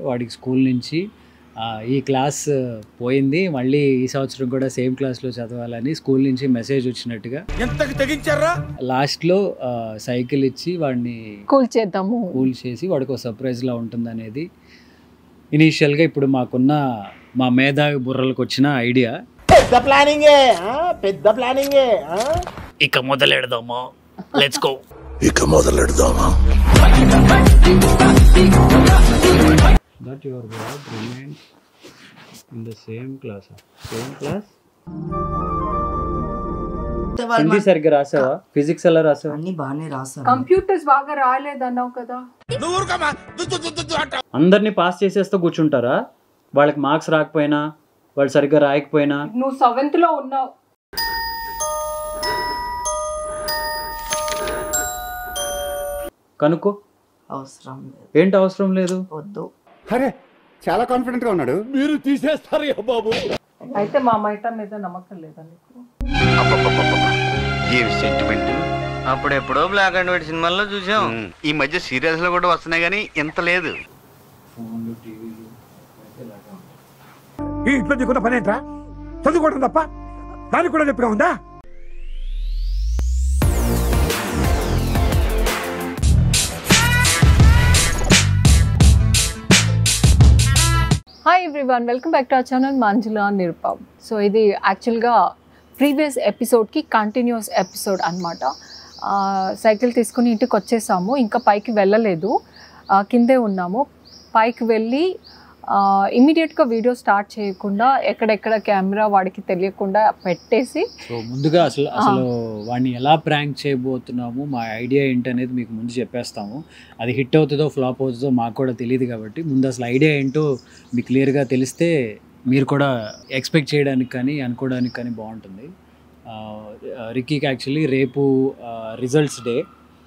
వాడికి స్కూల్ నుంచి ఆ, ఈ క్లాస్ పోయింది మళ్ళీ ఈ సంవత్సరం కూడా సేమ్ క్లాస్లో చదవాలని స్కూల్ నుంచి మెసేజ్ వచ్చినట్టుగా ఎంతకు తెగించారా లాస్ట్లో ఆ, సైకిల్ ఇచ్చి వాడిని కూల్ చేద్దాము కూల్ చేసి వాడికి ఒక సర్ప్రైజ్లా ఉంటుందనేది ఇనీషియల్గా ఇప్పుడు మాకున్న మా మేధావి బుర్రలకు వచ్చిన ఐడియా పెద్ద ప్లానింగే ఆ? పెద్ద ప్లానింగే ఆ? ఇక మొదలెడదామా లెట్స్ గో ఇక మొదలెడదామా that your ward remains in the same class same class Hindi సరిగ్గా రాసావా ఫిజిక్స్ ఎలా రాసావా అన్ని బాగానే రాశాను కంప్యూటర్స్ బాగా రాలేదన్నావు కదా నువ్వు ఊరుకోమా దు, దు, దు, దు, దు అంటావు. అందరినీ పాస్ చేసేస్తూ కూర్చుంటారా వాళ్ళకి మార్క్స్ రాకపోయినా వాళ్ళు సరిగ్గా రాయకపోయినా నువ్వు సెవెంత్ లో ఉన్నావు కనుక్కో అవసరం లేదు ఏంటి అవసరం లేదు వద్దు అరే చాలా కాన్ఫిడెంట్ గా ఉన్నాడు మీరు తీసేస్తారు బాబు అయితే మా మైట మీద నమ్మకం లేదా నీకు ఏమి సెంటిమెంట్ అప్పుడెప్పుడో బ్లాక్ అండ్ వైట్ సినిమాల్లో చూసాం ఈ మధ్య సీరియల్స్ లో కూడా వస్తున్నాయి కానీ ఇంత లేదు ఈ ఇంట్లో నీకున్న పని ఏంట్రా చదువుకోవడం తప్ప దానికి కూడా చెప్పగా ఉందా hi everyone welcome back to our channel Manjula Nirupam so ఇది యాక్చువల్గా ప్రీవియస్ ఎపిసోడ్కి కంటిన్యూస్ ఎపిసోడ్ అనమాట సైకిల్ తీసుకుని ఇంటికి వచ్చేసాము ఇంకా పైకి వెళ్ళలేదు ఆ, కిందే ఉన్నాము పైకి వెళ్ళి ఇమీడియట్గా వీడియో స్టార్ట్ చేయకుండా ఎక్కడెక్కడ కెమెరా వాడికి తెలియకుండా పెట్టేసి సో ముందుగా అసలు అసలు వాడిని ఎలా ప్రాంక్ చేయబోతున్నాము మా ఐడియా ఏంటనేది మీకు ముందు చెప్పేస్తాము అది హిట్ అవుతుందో ఫ్లాప్ అవుతుందో మాకు కూడా తెలియదు కాబట్టి ముందు అసలు ఐడియా ఏంటో మీకు క్లియర్గా తెలిస్తే మీరు కూడా ఎక్స్పెక్ట్ చేయడానికి కానీ అనుకోవడానికి కానీ బాగుంటుంది ఆ, రిక్కీకి యాక్చువల్లీ రేపు రిజల్ట్స్ డే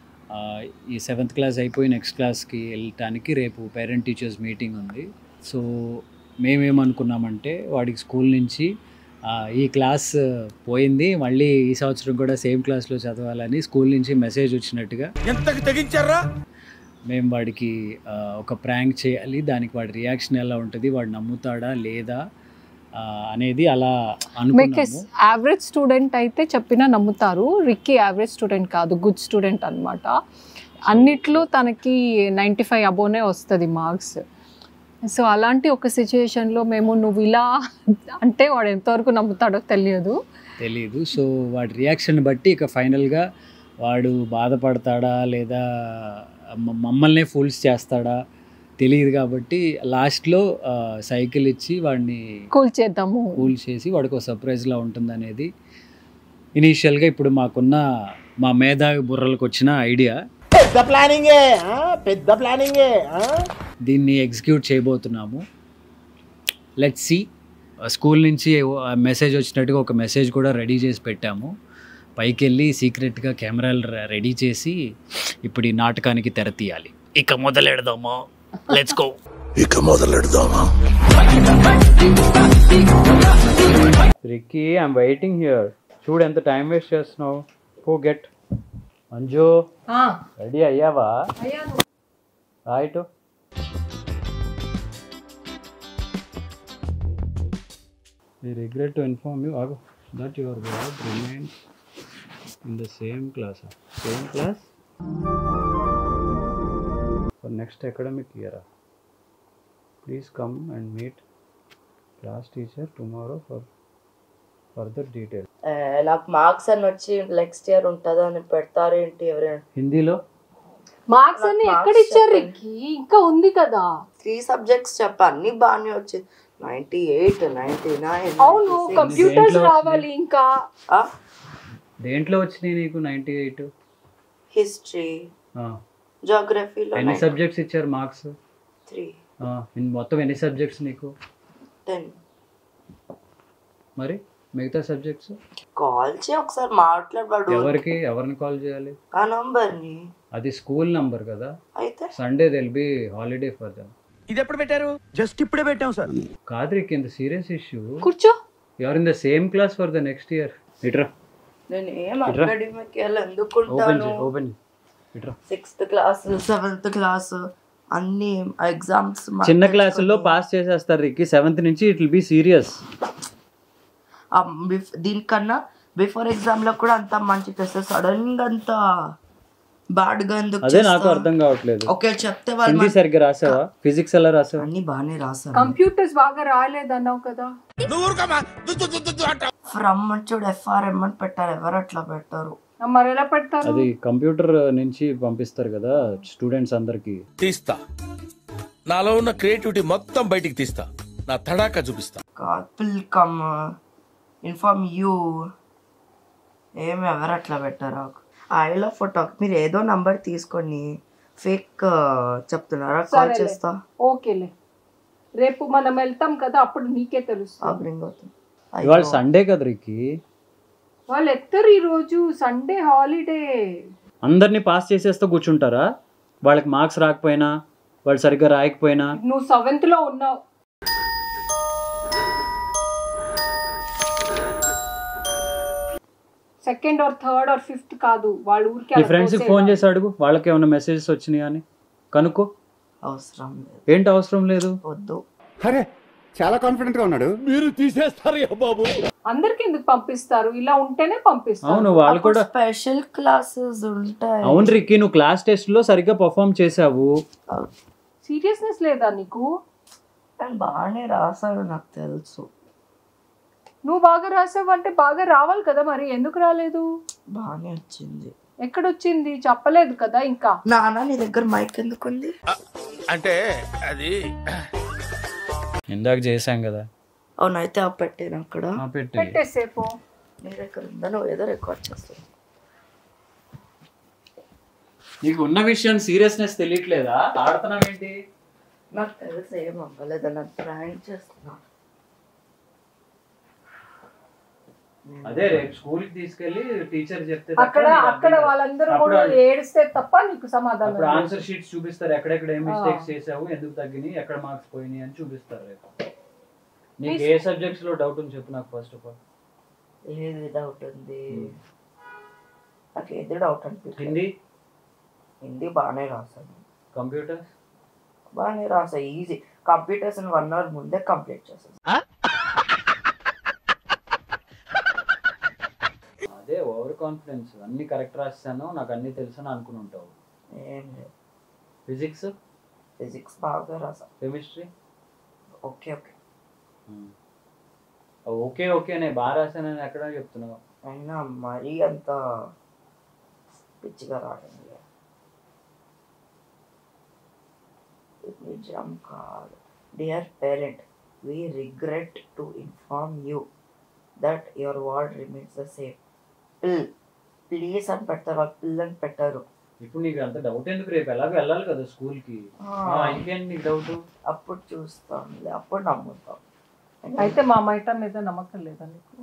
ఈ సెవెంత్ క్లాస్ అయిపోయి నెక్స్ట్ క్లాస్కి వెళ్ళటానికి రేపు పేరెంట్ టీచర్స్ మీటింగ్ ఉంది సో మేమేమనుకున్నామంటే వాడికి స్కూల్ నుంచి ఆ, ఈ క్లాస్ పోయింది మళ్ళీ ఈ సంవత్సరం కూడా సేమ్ క్లాస్లో చదవాలని స్కూల్ నుంచి మెసేజ్ వచ్చినట్టుగా ఎంతకు తెగించారా మేము వాడికి ఆ, ఒక ప్రాంక్ చేయాలి దానికి వాడి రియాక్షన్ ఎలా ఉంటుంది వాడు నమ్ముతాడా లేదా ఆ, అనేది అలా బికాస్ అనుకున్నాము యావరేజ్ స్టూడెంట్ అయితే చెప్పినా నమ్ముతారు రిక్కీ యావరేజ్ స్టూడెంట్ కాదు గుడ్ స్టూడెంట్ అనమాట అన్నిట్లో తనకి నైంటీ ఫైవ్ అబోనే వస్తుంది మార్క్స్ సో అలాంటి ఒక సిచ్యుయేషన్లో మేము నువ్వు ఇలా అంటే వాడు ఎంతవరకు నమ్ముతాడో తెలియదు తెలియదు సో వాడి రియాక్షన్ బట్టి ఇక ఫైనల్గా వాడు బాధపడతాడా లేదా మ- మమ్మల్నే ఫూల్స్ చేస్తాడా తెలియదు కాబట్టి లాస్ట్లో సైకిల్ ఇచ్చి వాడిని కూల్ చేద్దాము కూల్ చేసి వాడికి ఒక సర్ప్రైజ్లా ఉంటుందనేది ఇనీషియల్గా ఇప్పుడు మాకున్న మా మేధావి బుర్రలకు వచ్చిన ఐడియా పెద్ద ప్లానింగే ఆ? పెద్ద ప్లానింగే ఆ? దీన్ని ఎగ్జిక్యూట్ చేయబోతున్నాము లెట్ సి స్కూల్ నుంచి మెసేజ్ వచ్చినట్టుగా ఒక మెసేజ్ కూడా రెడీ చేసి పెట్టాము పైకి వెళ్ళి సీక్రెట్గా కెమెరాలు రెడీ చేసి ఇప్పుడు ఈ నాటకానికి తెర తీయాలి ఇక మొదలెడదామా లెట్స్ గో ఇక మొదలెడదామా రిక్కీ ఐఎమ్ వెయిటింగ్ హియర్ చూడు ఎంత టైం వేస్ట్ చేస్తున్నావు పో గెట్ మంజు రెడీ అయ్యావా right We regret to inform you Agu, that your word remains in the same class. Same class for next academic year. Please come and meet class teacher tomorrow for further details. ఏ, నాకు marks అని వచ్చి next year ఉంటుందా అని పెడతారు ఏంటి ఎవరైనా హిందీలో మార్క్స్ అన్ని నాకు ఎక్కడ marks ఇచ్చారు చెప్పండి. రిక్కీ ఇంకా ఉంది కదా త్రీ సబ్జెక్ట్స్ చెప్ప అన్ని బాగానే వచ్చాయి నైన్టీ ఎయిట్ నైన్టీ నైన్ అవును కంప్యూటర్స్ దేంట్లో రావాలి ఇంకా దేంట్లో వచ్చినాయి నీకు నైంటీ ఎయిట్ హిస్టరీ జోగ్రఫీలో ఎన్ని సబ్జెక్ట్స్ ఇచ్చారు మార్క్స్ త్రీ మొత్తం ఎన్ని సబ్జెక్ట్స్ నీకు టెన్ మరి మిగతా సబ్జెక్ట్స్ కాల్ చేయి ఒకసారి మాట్లాడవాడు ఎవరికి ఎవరిని కాల్ చేయాలి ఆ నంబర్ని అది స్కూల్ నంబర్ కదా అయితే Sunday there'll be holiday for them ఇది ఎప్పుడు పెట్టారు జస్ట్ ఇప్పుడే పెట్టాం సార్ కాదు కింద సీరియస్ ఇష్యూ కూర్చో you're in the same class for the next year ఇట్రా నేను ఏం ఇట్రా. అకాడమిక్ వెళ్ళి ఓపెన్ ఎందుకుంటాను ఓపెన్ ఇట్రా సిక్స్త్ క్లాస్ సెవెంత్ క్లాస్ అన్ని ఎగ్జామ్స్ చిన్న క్లాసుల్లో పాస్ చేసేస్తారు రిక్కి సెవెంత్ నుంచి ఇట్ విల్ బి సీరియస్ దీనికన్నా బిఫోర్ ఎగ్జామ్ లో కూడా అంత మంచి తెస్తారు సడన్ గా అంత బ్యాడ్ గా ఎందుకు అదే నాకు చేస్తావు? అర్థం కావట్లేదు ఓకే చెప్తే వాళ్ళు హిందీ మన- సరిగ్గా రాసావా ఫిజిక్స్ ఎలా రాసావా అన్ని బాగానే రాశారు కంప్యూటర్స్ బాగా రాలేదన్నావు కదా ఫ్రమ్ చూడు ఎఫ్ఆర్ఎం అని పెట్టారు ఎవరు అట్లా పెట్టారు ఆ, మరి ఎలా పెడతారు అది కంప్యూటర్ నుంచి పంపిస్తారు కదా స్టూడెంట్స్ అందరికి తీస్తా నాలో ఉన్న క్రియేటివిటీ మొత్తం బయటికి తీస్తా నా తడాకా చూపిస్తా కాపుల్ కమ్ ఇన్ఫార్మ్ యూ ఏమి ఎవరు అట్లా పెట్టారు ఐలో ఫోటో మీరు ఏదో నంబర్ తీసుకొని ఫేక్ చెప్తున్నారా కాల్ సరేలే. చేస్తా ఓకేలే రేపు మనం వెళ్తాం కదా అప్పుడు నీకే తెలుస్తుంది రింగ్ అవుతుంది ఇవాళ సండే కదా రిక్కి వాళ్ళు ఎత్తరు ఈ రోజు సండే హాలిడే అందరినీ పాస్ చేసేస్తూ కూర్చుంటారా వాళ్ళకి మార్క్స్ రాకపోయినా వాళ్ళు సరిగ్గా రాయకపోయినా నువ్వు సెవెంత్ లో ఉన్నావు second or third or fifth కాదు వాళ్ళ ఊరికి నీ అలా ఫ్రెండ్స్కి తోసేయడం. ఫోన్ చేసి అడుగు వాళ్ళకి ఏమైనా మెసేజెస్ వచ్చినాయి అని కనుక్కో అవసరం లేదు ఏంటి అవసరం లేదు వద్దు అరే చాలా కాన్ఫిడెంట్ గా ఉన్నాడు మీరు తీసేస్తారయ్యా బాబు అందరికి ఎందుకు పంపిస్తారు ఇలా ఉంటేనే పంపిస్తారు అవును వాళ్ళు కూడా స్పెషల్ క్లాసెస్ ఉంటాయి అవును రిక్కి నువ్వు క్లాస్ టెస్ట్ లో సరిగ్గా పర్ఫామ్ చేసావు సీరియస్నెస్ లేదా నీకు కానీ బాగానే రాశాడు నాకు తెలుసు నువ్వు బాగా రాసావు అంటే బాగా రావాలి కదా మరి ఎందుకు రాలేదు బాగానే వచ్చింది ఎక్కడొచ్చింది చెప్పలేదు కదా ఇంకా నాన్న నీ దగ్గర మైక్ ఎందుకు ఉంది అంటే అది ఇందాక చేశాం కదా అవునైతే ఆ పెట్టాను అక్కడ ఆ, పెట్టి పెట్టేసేపు నీ దగ్గర ఉందా నువ్వు ఏదో రికార్డ్ చేస్తావు నీకు ఉన్న విషయం సీరియస్నెస్ తెలియట్లేదా ఆడుతున్నావేంటి నాకు తెలుసు ఏం అవ్వలేదు నాకు ప్రాంక్ చేస్తున్నా అదే రేపు స్కూల్ కి తీసుకెళ్లి టీచర్ చెప్తే తప్ప అక్కడ నీకు అర్థం అక్కడ కాదు. వాళ్ళందరూ అప్పుడు కూడా వాళ్ళు- ఏడిస్తే తప్ప నీకు సమాధానం అప్పుడు లేదు. ఆన్సర్ షీట్స్ చూపిస్తారు ఎక్కడెక్కడ ఏం మిస్టేక్స్ చేసావు ఎందుకు తగ్గినాయి ఎక్కడ మార్క్స్ పోయినాయి అని చూపిస్తారు రేపు నీకు ఏ సబ్జెక్ట్స్ లో డౌట్ ఉంది చెప్పు నాకు ఫస్ట్ ఆఫ్ ఆల్ ఏది డౌట్ ఉంది నాకు ఏది డౌట్ అనిపించింది హిందీ హిందీ బాగానే రాశాను కంప్యూటర్స్ బాగానే రాసా ఈజీ కంప్యూటర్స్ వన్ అవర్ ముందే కంప్లీట్ చేసాను అదే ఓవర్ కాన్ఫిడెన్స్ అన్ని కరెక్ట్ రాస్తాను నాకు అన్ని తెలుసు అని అనుకుని ఉంటావు ఏం లేదు ఫిజిక్స్ ఫిజిక్స్ బాగా రాసా chemistry okay okay okay okay నేను బాగా రాశానని ఎక్కడ చెప్తున్నావు అయినా మరీ అంత పిచ్చిగా రావడం లేదు. ఇది నిజం కాదు dear parent we regret to inform you that your ward remains the same పిల్ ప్లీజ్ అని పెడతారు వాళ్ళు పిల్ అని పెట్టారు ఇప్పుడు నీకు అంత డౌట్ ఎందుకు రేపు ఎలాగో వెళ్ళాలి కదా స్కూల్ కి ఆ, ఇంకేంటి నీకు డౌట్ అప్పుడు చూస్తాం అప్పుడు నమ్ముతాం అయితే మా మైట మీద నమ్మకం లేదా నీకు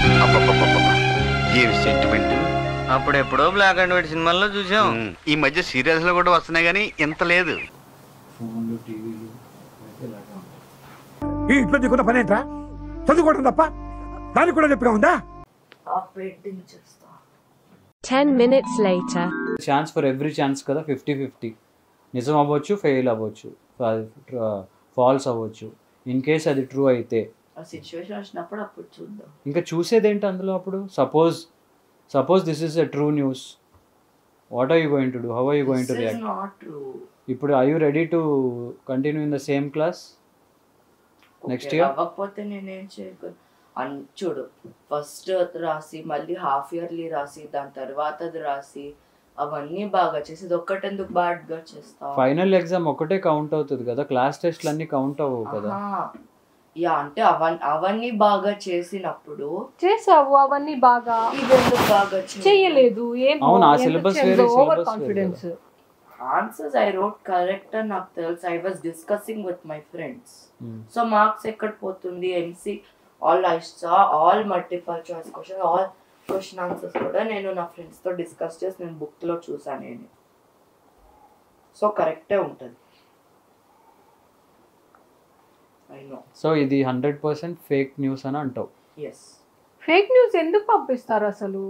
ఏ సెంటిమెంట్ అప్పుడెప్పుడో బ్లాక్ అండ్ వైట్ సినిమాల్లో చూసాం ఈ మధ్య సీరియల్స్ లో కూడా వస్తున్నాయి కానీ ఇంత లేదు ఫోన్లు టీవీలు అయితే ఇలాగే ఉంటాయి. ఈ ఇంట్లో నీకున్న పని ఏంట్రా చదువుకోవడం తప్ప దానికి కూడా చెప్పిగా ఉందా ఆ పెయింటింగ్ చేస్తా 10 minutes later. Chance for every chance కదా ఫిఫ్టీ ఫిఫ్టీ నిజం అవ్వచ్చు ఫెయిల్ అవ్వచ్చు ఫాల్స్ అవ్వచ్చు ఇన్ కేస్ అది ట్రూ అయితే ఆ సిచ్యువేషన్ వచ్చినప్పుడు అప్పుడు చూద్దాం ఇంకా చూసేది ఏంటి అందులో అప్పుడు suppose suppose this is a true news what are you going to do how are you going to This is react not true. ఇప్పుడు I you ready to continue in the same class next Okay, year అవ్వకపోతే నేనేం చేయగలను అన్ చూడు first రాసి మళ్ళీ half yearly రాసి దాని తర్వాత అది రాసి అవన్నీ బాగా చేసి ఇది ఒక్కటెందుకు bad గా చేస్తావు ఫైనల్ ఎగ్జామ్ ఒకటే కౌంట్ అవుతుంది కదా క్లాస్ టెస్ట్లు అన్ని కౌంట్ అవ్వవు కదా ఆహా. యా అంటే అవన్నీ అవన్నీ బాగా చేసినప్పుడు చేసావు అవన్నీ బాగా ఇవెందుకు బాగా చెయ్యలేదు ఏం అవును, ఆ syllabus వేరే, over syllabus confidence answers I wrote correct అని నాకు తెలుసు I was discussing with my friends Hmm. So marks ఎక్కడ పోతుంది MC all I saw all multiple choice question all question answers కూడా నేను నా ఫ్రెండ్స్తో డిస్కస్ చేసి నేను బుక్లో చూసాను నేను సో కరెక్టే ఉంటుంది ఐ నో సో ఇది హండ్రెడ్ పర్సెంట్ ఫేక్ న్యూస్ అని అంటావు ఎస్ ఫేక్ న్యూస్ ఎందుకు పంపిస్తారు అసలు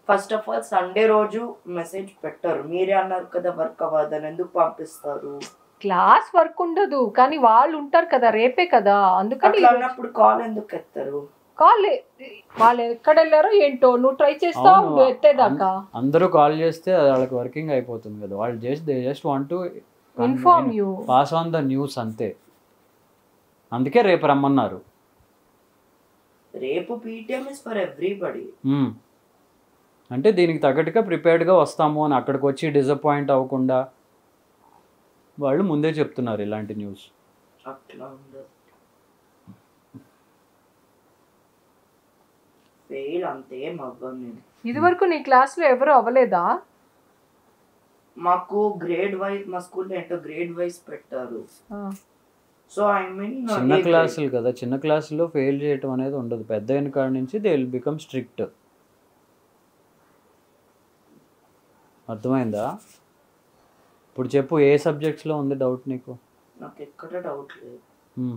ఫస్ట్ ఆఫ్ ఆల్ సండే రోజు మెసేజ్ పెట్టారు మీరే అన్నారు కదా వర్క్ అవ్వదని ఎందుకు పంపిస్తారు క్లాస్ వర్క్ ఉండదు కానీ వాళ్ళు ఉంటారు కదా రేపే కదా అందుకని అట్లా అన్నప్పుడు కాల్ ఎందుకు ఎత్తారు కాల్ వాళ్ళు ఎక్కడ వెళ్ళారో ఏంటో నువ్వు ట్రై చేస్తావు అవును. నువ్వు ఎత్తేదాకా అందరూ కాల్ చేస్తే అది వాళ్ళకి వర్కింగ్ అయిపోతుంది కదా వాళ్ళు just they just want to inform you pass on the news అంతే అందుకే రేపు రమ్మన్నారు రేపు పీటీఎం ఇస్ ఫర్ ఎవ్రీబడి మ్మ్. అంటే దీనికి తగ్గట్టుగా ప్రిపేర్డ్గా వస్తాము అని అక్కడికి వచ్చి డిసప్పాయింట్ అవ్వకుండా వాళ్ళు ముందే చెప్తున్నారు ఇలాంటి న్యూస్ అట్లా ఉండదు ఫెయిల్ అంతేం అవ్వను నేను ఇది వరకు నీ క్లాస్ లో ఎవరు అవ్వలేదా మాకు గ్రేడ్ వైజ్ మా స్కూల్లో ఏంటో గ్రేడ్ వైజ్ పెట్టారు సో ఐ మీన్ చిన్న క్లాసులు కదా చిన్న క్లాసులో ఫెయిల్ చేయటం అనేది ఉండదు పెద్ద అయిన కాడ నుంచి దే విల్ బికమ్ స్ట్రిక్ట్ అర్థమైందా ఇప్పుడు చెప్పు ఏ సబ్జెక్ట్స్లో ఉంది డౌట్ నీకు నాకు ఎక్కడ డౌట్ లేదు మ్మ్.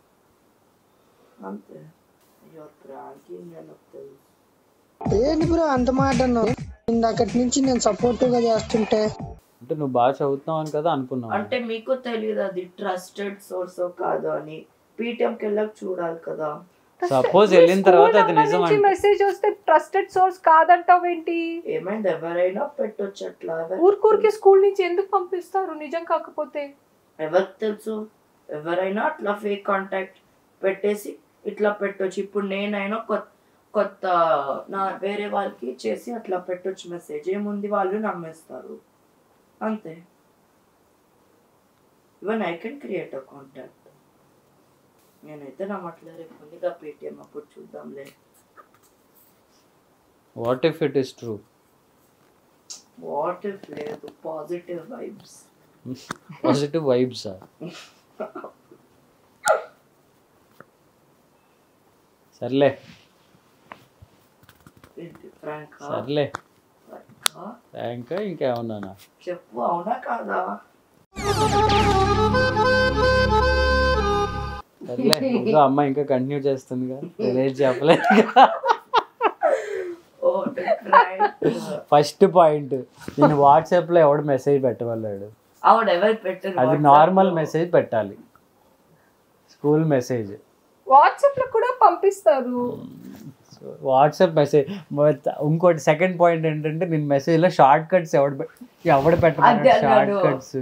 అంతే యువర్ ప్రాంకింగ్ అని నాకు తెలుసు ఏంటి బ్రో అంత మాట అన్నావు ఇందాకటి నుంచి నేను సపోర్టివ్ గా చేస్తుంటే అంటే నువ్వు బాగా చదువుతున్నావు అని కదా అనుకున్నావు అంటే మీకు తెలియదు అది ట్రస్టెడ్ సోర్స్ కాదు అని పీటీఎంకి వెళ్ళక చూడాలి కదా సపోజ్ వెళ్ళిన తర్వాత అది నిజం అంటే మెసేజ్ వస్తే ట్రస్టెడ్ సోర్స్ కాదంటావు ఏంటి ఏమైంది ఎవరైనా పెట్టొచ్చు అట్లా ఎవరు- ఊరికూరికి స్కూల్ నుంచి ఎందుకు పంపిస్తారు నిజం కాకపోతే ఎవరికి తెలుసు ఎవరైనా అట్లా ఫేక్ కాంటాక్ట్ పెట్టేసి ఇట్లా పెట్టొచ్చు ఇప్పుడు నేనైనా కొత్త కొత్త నా వేరే వాళ్ళకి చేసి అట్లా పెట్టొచ్చు మెసేజ్ ఏముంది వాళ్ళు నమ్మేస్తారు అంతే even I can create a contact నేనైతే నమ్మట్లేదు రేపు ముందుగా పేటిఎం అప్పుడు చూద్దాంలే what if it is true what if లేదు పాజిటివ్ వైబ్స్ పాజిటివ్ వైబ్స్ సర్లే ఏంటి ఫ్రాంక్ సర్లే ఇంకా ఇంకేమన్నానా చెప్పు అవునా కాదా సర్లే ఇంకా అమ్మ ఇంకా కంటిన్యూ చేస్తుందిగా నేనేం చెప్పలేదు ఓ ఫ్రాంక్ ఫస్ట్ పాయింట్ నేను వాట్సాప్ లో ఎవడు మెసేజ్ పెట్టవల్లాడు ఆవిడ ఎవరు పెట్టరు అది నార్మల్ మెసేజ్ పెట్టాలి స్కూల్ మెసేజ్ వాట్సాప్ లో కూడా పంపిస్తారు వాట్సాప్ మెసేజ్ ఇంకోటి సెకండ్ పాయింట్ ఏంటంటే నేను మెసేజ్ లో షార్ట్ కట్స్ ఎవడు పె- ఎవడు పెట్టమన్నాడు అదే షార్ట్ అన్నాడు. Cuts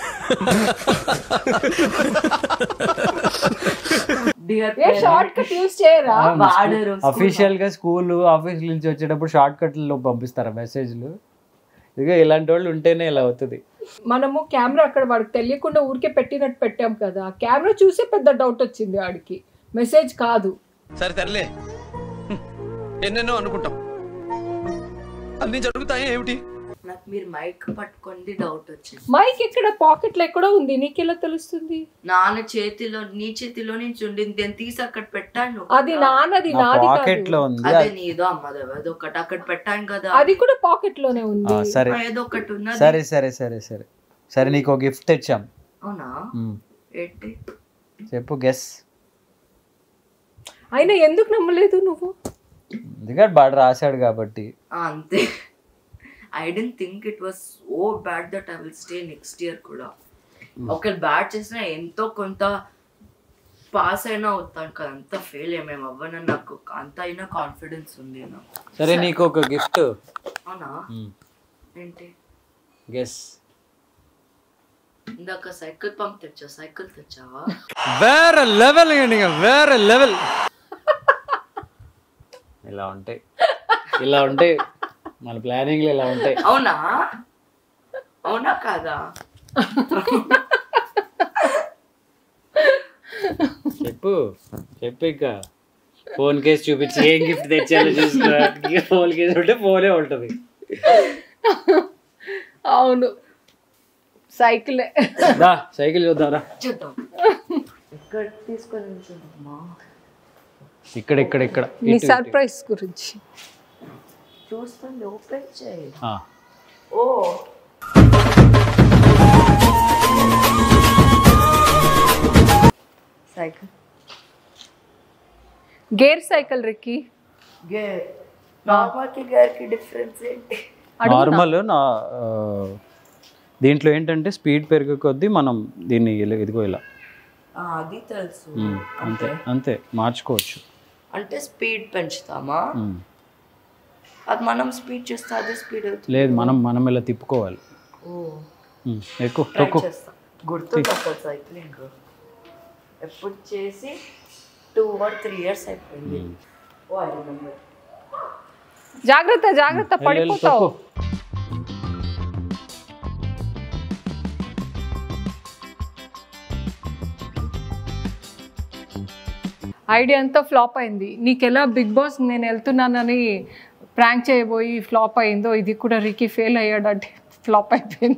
dear a short cut use చేయరా వాడరు అఫీషియల్ గా స్కూల్ ఆఫీస్ నుంచి వచ్చేటప్పుడు షార్ట్ కట్లో పంపిస్తారా మెసేజ్లు ఇక ఇలాంటి వాళ్ళు ఉంటేనే ఇలా అవుతుంది మనము కెమెరా అక్కడ వాడికి తెలియకుండా ఊరికే పెట్టినట్టు పెట్టాం కదా కెమెరా చూసే పెద్ద డౌట్ వచ్చింది వాడికి మెసేజ్ కాదు సరే తరలే ఎన్నెన్నో అనుకుంటాం అన్ని జరుగుతాయి ఏమిటి నాకు మీరు మైక్ పట్టుకుంది డౌట్ వచ్చింది మైక్ ఇక్కడ పాకెట్ లో ఎక్కడో ఉంది నీకెలా తెలుస్తుంది నాన్న చేతిలో నీ చేతిలో నుంచి ఉండింది నేను తీసి అక్కడ పెట్టాను అది నాన్నది నా నాది పాకెట్ కాదు లో ఉంది అదే నీదో అమ్మది ఏదో ఒకటి అక్కడ పెట్టాను కదా అది కూడా పాకెట్ లోనే ఉంది ఆ, సరే ఏదో ఒకటి ఉన్నది సరే సరే సరే సరే సరే నీకు ఒక గిఫ్ట్ తెచ్చాం అవునా మ్మ్. ఏంటి చెప్పు గెస్ అయినా ఎందుకు నమ్మలేదు నువ్వు ఎందుకంటే బాగా రాశాడు కాబట్టి ఆ, అంతే I didn't think it was oh bad that I will stay next year కూడా ఒకవేళ బ్యాడ్ చేసినా ఎంతో కొంత పాస్ అయినా అవుతాను కదా అంత ఫెయిల్ ఏమేమి అవ్వనని నాకు అంత అయినా కాన్ఫిడెన్స్ ఉంది నాకు సరే నీకు ఒక గిఫ్ట్ అవునా ఏంటి గెస్ ఇందాక సైకిల్ పంప్ తెచ్చా సైకిల్ తెచ్చావా వేరే లెవెల్ వేరే లెవెల్ ఇలా ఉంటాయి ఇలా ఉంటాయి మన ప్లానింగ్లు ఇలా ఉంటాయి అవునా అవునా కాదా చెప్పు చెప్పు ఇక ఫోన్ కేసు చూపించి ఏం గిఫ్ట్ తెచ్చాలో చూసుకో ఫోన్ కేసు ఉంటే ఫోనే ఉంటుంది అవును సైకిలే దా సైకిల్ చూద్దాంరా చూద్దాం ఎక్కడ తీసుకొని వెళ్తున్నామ్మా ఇక్కడ ఇక్కడ ఇక్కడ నీ ఇటు, ఇటు. సర్ప్రైజ్ గురించి చూస్తుంది ఓపెన్ చేయి ఆ. ఓ సైకిల్ గేర్ సైకిల్ రిక్కి గే నార్మల్కి గారికి డిఫరెన్స్ ఏంటి నార్మల్ నా ఆ, దీంట్లో ఏంటంటే స్పీడ్ పెరిగే కొద్దీ మనం దీన్ని ఇలా ఇదిగో ఇలా ఆ, అది తెలుసు ఉమ్, అంతే అంతే మార్చుకోవచ్చు అంటే స్పీడ్ పెంచుతామా ఉమ్. అది మనం స్పీడ్ చేస్తే అదే స్పీడ్ అవుతుంది లేదు మనం మనం ఇలా తిప్పుకోవాలి ఓ ఉమ్, ఎక్కువ ట్రై తొక్కు చేస్తా గుర్తుంది అసలు సైక్లింగ్ ఎప్పుడు చేసి టూ ఆర్ త్రీ ఇయర్స్ అయిపోయింది ఓ ఐ రిమెంబర్ జాగ్రత్త జాగ్రత్త వెళ్ళు, వెళ్ళు, పడిపోతావు తొక్కు. ఐడియా అంతా ఫ్లాప్ అయింది నీకెలా బిగ్ బాస్ నేను వెళ్తున్నానని ప్రాంక్ చేయబోయి ఫ్లాప్ అయిందో ఇది కూడా రికీ ఫెయిల్ అయ్యాడంటే ఫ్లాప్ అయిపోయింది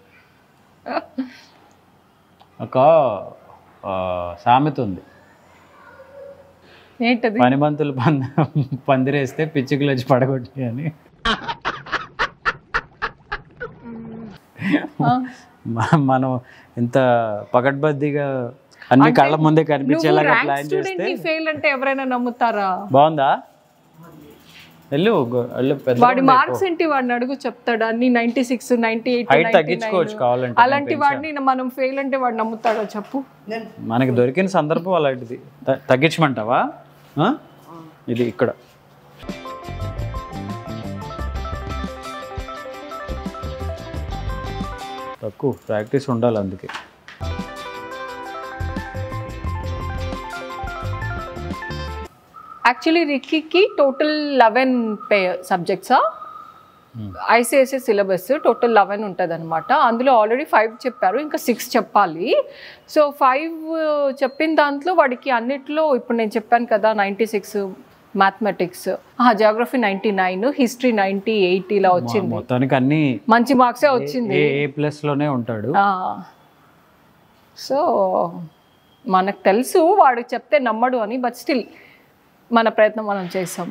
ఒక ఆ, సామెత ఉంది ఏంటది పనిమంతులు పంద పందిరేస్తే పిచ్చుకలు వచ్చి పడగొట్టి అని మ- మనం ఇంత పకడ్బందీగా అన్ని కళ్ళ ముందే కనిపించేలాగా ప్లాన్ చేస్తే స్టూడెంట్ ఫెయిల్ అంటే ఎవరైనా నమ్ముతారా బాగుందా వెళ్ళు గో- వెళ్ళు పెద్ద వాడి మార్క్స్ ఏంటి వాడిని అడుగు చెప్తాడు అన్ని ninety six ninety eight height తగ్గించుకోవచ్చు కావాలంటే అలాంటి వాడిని మనం ఫెయిల్ అంటే వాడు నమ్ముతాడా చెప్పు మనకి దొరికిన సందర్భం అలాంటిది త- తగ్గించమంటావా ఆ? ఇది ఇక్కడ తక్కువ ప్రాక్టీస్ ఉండాలి అందుకే యాక్చువల్లీ రిక్కీకి టోటల్ లెవెన్ పే సబ్జెక్ట్సా ఐసిఐసి సిలబస్ టోటల్ లెవెన్ ఉంటుంది అనమాట అందులో ఆల్రెడీ ఫైవ్ చెప్పారు ఇంకా సిక్స్ చెప్పాలి సో ఫైవ్ చెప్పిన దాంట్లో వాడికి అన్నిట్లో ఇప్పుడు నేను చెప్పాను కదా ninety six mathematics geography ninety nine history ninety eight ఇలా వచ్చింది మొత్తానికి అన్ని మంచి మార్క్సే వచ్చింది ఏ ఏ ప్లస్ లోనే ఉంటాడు సో మనకు తెలుసు వాడు చెప్తే నమ్మడు అని బట్ స్టిల్ మన ప్రయత్నం మనం చేసాం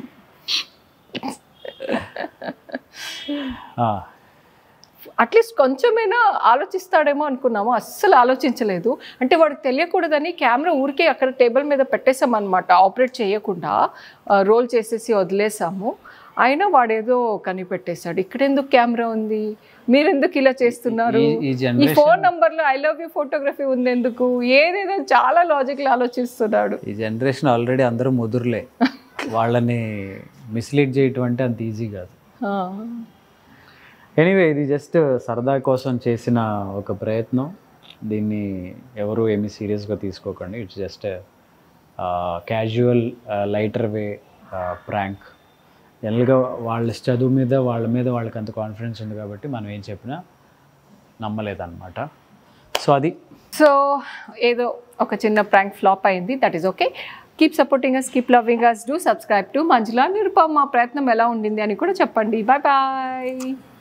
ఆ, అట్లీస్ట్ కొంచెమైనా ఆలోచిస్తాడేమో అనుకున్నాము అస్సలు ఆలోచించలేదు అంటే వాడికి తెలియకూడదని కెమెరా ఊరికే అక్కడ టేబుల్ మీద పెట్టేసాం అనమాట ఆపరేట్ చేయకుండా రోల్ చేసేసి వదిలేసాము అయినా వాడేదో కనిపెట్టేశాడు ఇక్కడ ఎందుకు కెమెరా ఉంది మీరెందుకు ఇలా చేస్తున్నారు ఈ- ఈ ఈ generation- ఫోన్ నంబర్ లో ఐ లవ్ యూ ఫోటోగ్రఫీ ఉంది ఎందుకు ఏదేదో చాలా లాజికల్ ఆలోచిస్తున్నాడు ఈ జనరేషన్ ఆల్రెడీ అందరూ ముదురులే వాళ్ళని మిస్లీడ్ చేయటం అంటే అంత ఈజీ కాదు ఆ. ఎనీవే ఇది జస్ట్ సరదా కోసం చేసిన ఒక ప్రయత్నం దీన్ని ఎవరు ఏమీ సీరియస్గా తీసుకోకండి it's just casual lighter way prank జనరల్గా వాళ్ళ చదువు మీద వాళ్ళ మీద వాళ్ళకి అంత కాన్ఫిడెన్స్ ఉంది కాబట్టి మనం ఏం చెప్పినా నమ్మలేదన్నమాట సో అది సో ఏదో ఒక చిన్న ప్రాంక్ ఫ్లాప్ అయింది that is okay keep supporting us keep loving us do subscribe to Manjula Nirupama మా ప్రయత్నం ఎలా ఉండింది అని కూడా చెప్పండి బాయ్ బాయ్